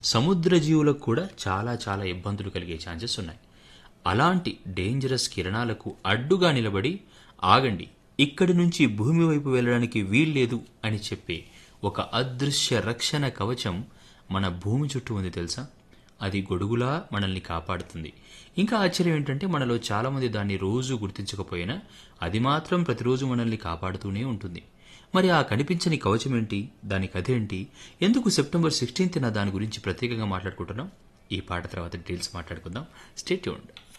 సముద్ర జీవులకు కూడా చాలా చాలా ఇబ్బందులు కలిగే ఛాన్సెస్ ఉన్నాయి అలాంటి డేంజరస్ కిరణాలకు అడ్డుగా నిలబడి ఆగండి ఇక్కడి నుంచి భూమి వైపు వెళ్ళడానికి వీల్లేదు అని చెప్పే ఒక అదృశ్య రక్షణ కవచం మన భూమి చుట్టూ ఉంది తెలుసా అది గొడుగులా మనల్ని కాపాడుతుంది ఇంకా ఆశ్చర్యం ఏంటంటే మనలో చాలామంది దాన్ని రోజు గుర్తించకపోయినా అది మాత్రం ప్రతిరోజు మనల్ని కాపాడుతూనే ఉంటుంది మరి ఆ కనిపించని కవచం ఏంటి దాని కథ ఏంటి ఎందుకు సెప్టెంబర్ సిక్స్టీన్త్న దాని గురించి ప్రత్యేకంగా మాట్లాడుకుంటున్నాం ఈ పాట తర్వాత డీటెయిల్స్ మాట్లాడుకుందాం స్టేట్ యూన్డ్